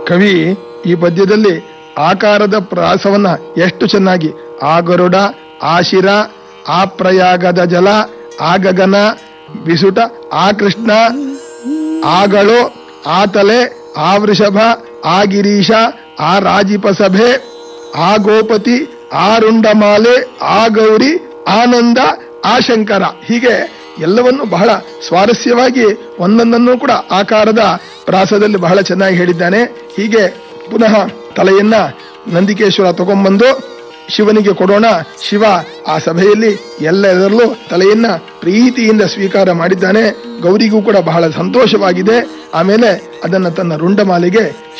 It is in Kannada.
ಕವಿ ಈ ಪದ್ಯದಲ್ಲಿ ಆಕಾರದ ಪ್ರಾಸವನ್ನ ಎಷ್ಟು ಚೆನ್ನಾಗಿ ಆ ಗರುಡ ಆ ಶಿರ ಆ ಪ್ರಯಾಗದ ಜಲ ಆ ಗಗನ ಬಿಸುಟ ಆ ಕೃಷ್ಣ ಆಗಳು ಆ ತಲೆ ಆ ವೃಷಭ ಆ ಗಿರೀಶ ಆ ರಾಜಿಪ ಸಭೆ ಆ ಗೋಪತಿ ಆ ರುಂಡಮಾಲೆ ಆ ಗೌರಿ ಆನಂದ ಆ ಶಂಕರ ಹೀಗೆ ಎಲ್ಲವನ್ನು ಬಹಳ ಸ್ವಾರಸ್ಯವಾಗಿ ಒಂದೊಂದನ್ನು ಕೂಡ ಆಕಾರದ ಪ್ರಾಸದಲ್ಲಿ ಬಹಳ ಚೆನ್ನಾಗಿ ಹೇಳಿದ್ದಾನೆ ಹೀಗೆ ಪುನಃ ತಲೆಯನ್ನ ನಂದಿಕೇಶ್ವರ ತಗೊಂಬಂದು ಶಿವನಿಗೆ ಕೊಡೋಣ ಶಿವ ಆ ಸಭೆಯಲ್ಲಿ ಎಲ್ಲದರಲ್ಲೂ ತಲೆಯನ್ನ ಪ್ರೀತಿಯಿಂದ ಸ್ವೀಕಾರ ಮಾಡಿದ್ದಾನೆ ಗೌರಿಗೂ ಕೂಡ ಬಹಳ ಸಂತೋಷವಾಗಿದೆ ಆಮೇಲೆ ಅದನ್ನ ತನ್ನ ರುಂಡಮಾಲೆಗೆ